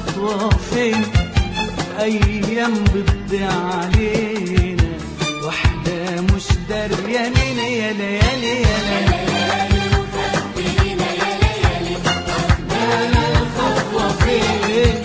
الخطوة فين أيام بتضيع علينا واحنا مش دريانين يا ليالي يا ليالي الخطوة فين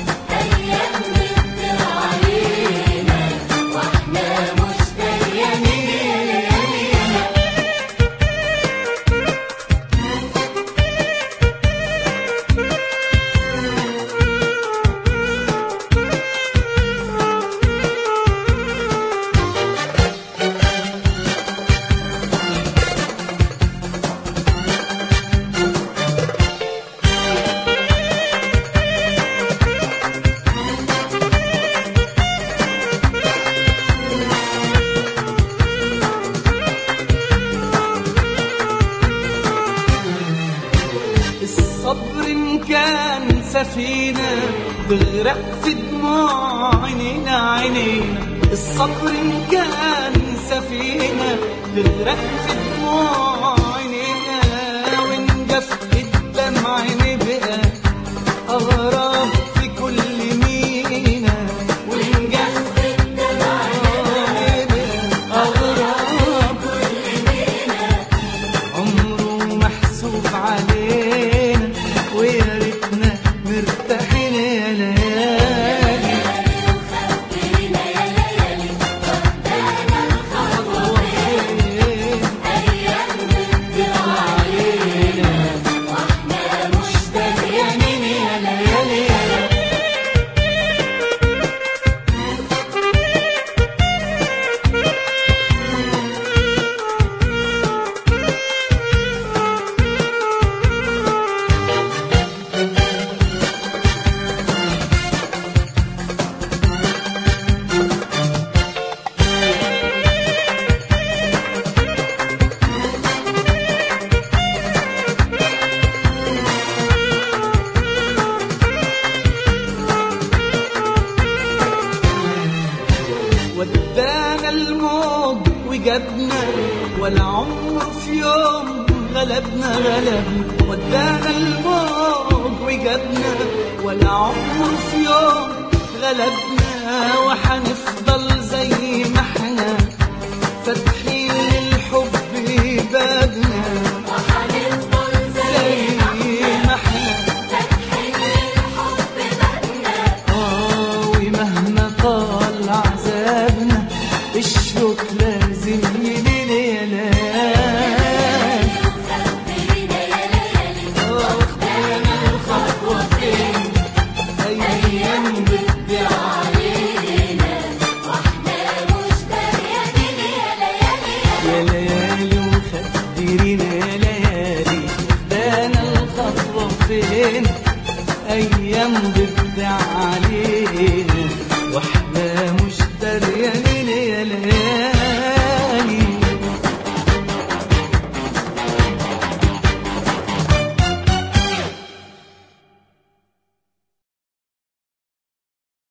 الصبر إن كان سفينة تغرق في دموع عينينا عينينا الصبر إن كان سفينة تغرق في دموع عينينا ونجف الدمع نبقى أغراب في كل مينا ونجف الدمع نبقى أغراب عمره محسوب علينا ويا ريتنا مرتاحين يا ليالي خطوة فين بيطلع علينا مش دريانين يا ليالي ودانا الموج وجابنا ولا عمر في يوم غلبنا غلبنا ودانا الموج وجابنا ولا عمر في يوم غلبنا وحنفضل زي ما احنا فاتحين للحب بابنا زي ما احنا آه ومهما طال عذابنا الشوق لازم يلين يا ليالي آه واخدانا الخطوة فين أيام بتضيع علينا يا ليالي وخدرينا يا ليالي واخدانا الخطوة فين أيام بتضيع علينا واحنا مش دريانين